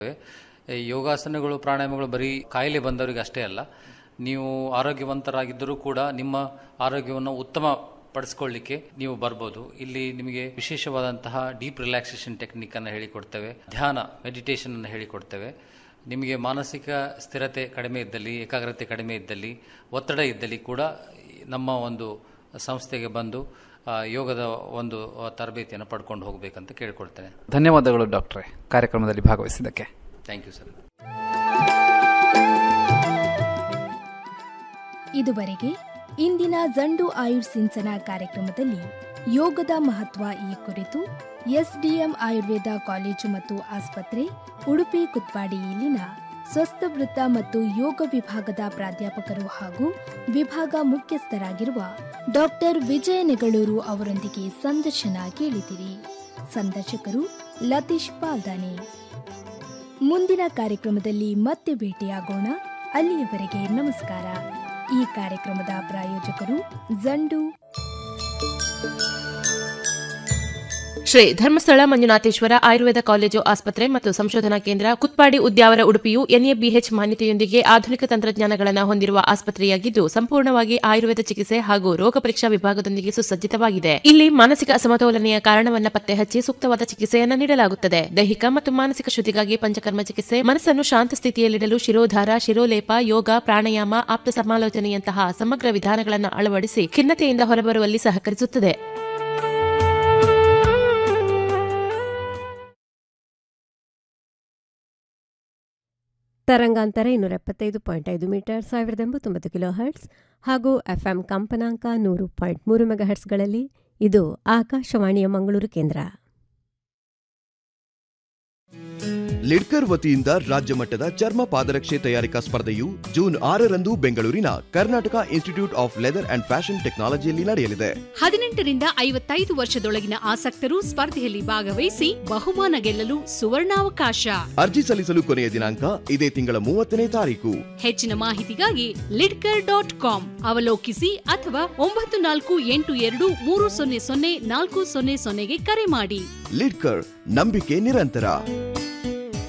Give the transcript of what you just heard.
ಈ ಯೋಗಾಸನಗಳು ಪ್ರಾಣಾಯಾಮಗಳು ಬರೀ ಕಾಯಿಲೆ ಬಂದವರಿಗೆ ಅಷ್ಟೇ ಅಲ್ಲ ನೀವು ಆರೋಗ್ಯವಂತರಾಗಿದ್ದರೂ ಕೂಡ ನಿಮ್ಮ ಆರೋಗ್ಯವನ್ನು ಉತ್ತಮ ಪಡಿಸ್ಕೊಳ್ಳಿಕ್ಕೆ ನೀವು ಬರ್ಬೋದು ಇಲ್ಲಿ ನಿಮಗೆ ವಿಶೇಷವಾದಂತಹ ಡೀಪ್ ರಿಲ್ಯಾಕ್ಸೇಷನ್ ಟೆಕ್ನಿಕ್ ಅನ್ನು ಹೇಳಿಕೊಡ್ತೇವೆ ಧ್ಯಾನ ಮೆಡಿಟೇಷನ್ ಅನ್ನು ಹೇಳಿಕೊಡ್ತೇವೆ ನಿಮಗೆ ಮಾನಸಿಕ ಸ್ಥಿರತೆ ಕಡಿಮೆ ಇದ್ದಲ್ಲಿ ಏಕಾಗ್ರತೆ ಕಡಿಮೆ ಇದ್ದಲ್ಲಿ ಒತ್ತಡ ಇದ್ದಲ್ಲಿ ಕೂಡ ನಮ್ಮ ಒಂದು ಸಂಸ್ಥೆಗೆ ಬಂದು ಆ, ಯೋಗದ ಒಂದು ಆ, ತರಬೇತಿಯನ್ನು ಪಡ್ಕೊಂಡು ಹೋಗಬೇಕಂತ ಕೇಳ್ಕೊಳ್ತೇನೆ ಧನ್ಯವಾದಗಳು ಡಾಕ್ಟ್ರೆ ಕಾರ್ಯಕ್ರಮದಲ್ಲಿ ಭಾಗವಹಿಸಿದ್ದಕ್ಕೆ ಥ್ಯಾಂಕ್ ಯು ಸರ್ ಇದುವರೆಗೆ ಇಂದಿನ ಜಂಡು ಆಯುರ್ ಸಿಂಚನ ಕಾರ್ಯಕ್ರಮದಲ್ಲಿ ಯೋಗದ ಮಹತ್ವ ಈ ಕುರಿತು ಎಸ್ಡಿಎಂ ಆಯುರ್ವೇದ ಕಾಲೇಜು ಮತ್ತು ಆಸ್ಪತ್ರೆ ಉಡುಪಿ ಕುತ್ಪಾಡಿ ಇಲ್ಲಿನ ಸ್ವಸ್ಥ ವೃತ್ತ ಮತ್ತು ಯೋಗ ವಿಭಾಗದ ಪ್ರಾಧ್ಯಾಪಕರು ಹಾಗೂ ವಿಭಾಗ ಮುಖ್ಯಸ್ಥರಾಗಿರುವ ಡಾಕ್ಟರ್ ವಿಜಯ ನೆಗಳೂರು ಅವರೊಂದಿಗೆ ಸಂದರ್ಶನ ಕೇಳಿದಿರಿ ಸಂದರ್ಶಕರು ಲತೀಶ್ ಪಾಲ್ದಾನೆ ಮುಂದಿನ ಕಾರ್ಯಕ್ರಮದಲ್ಲಿ ಮತ್ತೆ ಭೇಟಿಯಾಗೋಣ ಅಲ್ಲಿಯವರೆಗೆ ನಮಸ್ಕಾರ ಈ ಕಾರ್ಯಕ್ರಮದ ಪ್ರಾಯೋಜಕರು ಜಂಡು ಶ್ರೀ ಧರ್ಮಸ್ಥಳ ಮಂಜುನಾಥೇಶ್ವರ ಆಯುರ್ವೇದ ಕಾಲೇಜು ಆಸ್ಪತ್ರೆ ಮತ್ತು ಸಂಶೋಧನಾ ಕೇಂದ್ರ ಕುತ್ಪಾಡಿ ಉದ್ಯಾವರ ಉಡುಪಿಯು ಎನ್ಎಬಿಎಚ್ ಮಾನ್ಯತೆಯೊಂದಿಗೆ ಆಧುನಿಕ ತಂತ್ರಜ್ಞಾನಗಳನ್ನು ಹೊಂದಿರುವ ಆಸ್ಪತ್ರೆಯಾಗಿದ್ದು ಸಂಪೂರ್ಣವಾಗಿ ಆಯುರ್ವೇದ ಚಿಕಿತ್ಸೆ ಹಾಗೂ ರೋಗ ಪರೀಕ್ಷಾ ವಿಭಾಗದೊಂದಿಗೆ ಸುಸಜ್ಜಿತವಾಗಿದೆ ಇಲ್ಲಿ ಮಾನಸಿಕ ಅಸಮತೋಲನೆಯ ಕಾರಣವನ್ನ ಪತ್ತೆ ಹಚ್ಚಿ ಸೂಕ್ತವಾದ ಚಿಕಿತ್ಸೆಯನ್ನು ನೀಡಲಾಗುತ್ತದೆ ದೈಹಿಕ ಮತ್ತು ಮಾನಸಿಕ ಶುದ್ಧಿಗಾಗಿ ಪಂಚಕರ್ಮ ಚಿಕಿತ್ಸೆ ಮನಸ್ಸನ್ನು ಶಾಂತ ಸ್ಥಿತಿಯಲ್ಲಿಡಲು ಶಿರೋಧಾರ ಶಿರೋಲೇಪ ಯೋಗ ಪ್ರಾಣಾಯಾಮ ಆಪ್ತ ಸಮಾಲೋಚನೆಯಂತಹ ಸಮಗ್ರ ವಿಧಾನಗಳನ್ನು ಅಳವಡಿಸಿ ಖಿನ್ನತೆಯಿಂದ ಹೊರಬರುವಲ್ಲಿ ಸಹಕರಿಸುತ್ತದೆ ತರಂಗಾಂತರ ಇನ್ನೂರ ಎಪ್ಪತ್ತೈದು ಪಾಯಿಂಟ್ ಐದು ಮೀಟರ್ ಸಾವಿರದ ಎಂಬತ್ತೊಂಬತ್ತು ಕಿಲೋ ಹರ್ಟ್ಸ್ ಹಾಗೂ ಎಫ್ಎಂ ಕಂಪನಾಂಕ ನೂರು ಪಾಯಿಂಟ್ ಮೂರು ಮೆಗಾ ಹರ್ಟ್ಸ್ಗಳಲ್ಲಿ ಇದು ಆಕಾಶವಾಣಿಯ ಮಂಗಳೂರು ಕೇಂದ್ರ ಲಿಡ್ಕರ್ ವತಿಯಿಂದ ರಾಜ್ಯ ಮಟ್ಟದ ಚರ್ಮ ಪಾದರಕ್ಷೆ ತಯಾರಿಕಾ ಸ್ಪರ್ಧೆಯು ಜೂನ್ ಆರರಂದು ಬೆಂಗಳೂರಿನ Karnataka institute of leather and fashion ಟೆಕ್ನಾಲಜಿಯಲ್ಲಿ ನಡೆಯಲಿದೆ ಹದಿನೆಂಟರಿಂದ ಐವತ್ತೈದು ವರ್ಷದೊಳಗಿನ ಆಸಕ್ತರು ಸ್ಪರ್ಧೆಯಲ್ಲಿ ಭಾಗವಹಿಸಿ ಬಹುಮಾನ ಗೆಲ್ಲಲು ಸುವರ್ಣಾವಕಾಶ ಅರ್ಜಿ ಸಲ್ಲಿಸಲು ಕೊನೆಯ ದಿನಾಂಕ ಇದೇ ತಿಂಗಳ ಮೂವತ್ತನೇ ತಾರೀಕು ಹೆಚ್ಚಿನ ಮಾಹಿತಿಗಾಗಿ ಲಿಡ್ಕರ್ ಡಾಟ್ ಕಾಮ್ ಅವಲೋಕಿಸಿ ಅಥವಾ ಒಂಬತ್ತು ನಾಲ್ಕು ಎಂಟು ಎರಡು ಮೂರು ಸೊನ್ನೆ ಸೊನ್ನೆ ನಾಲ್ಕು ಸೊನ್ನೆ ಸೊನ್ನೆಗೆ ಕರೆ ಮಾಡಿ ಲಿಡ್ಕರ್ ನಂಬಿಕೆ ನಿರಂತರ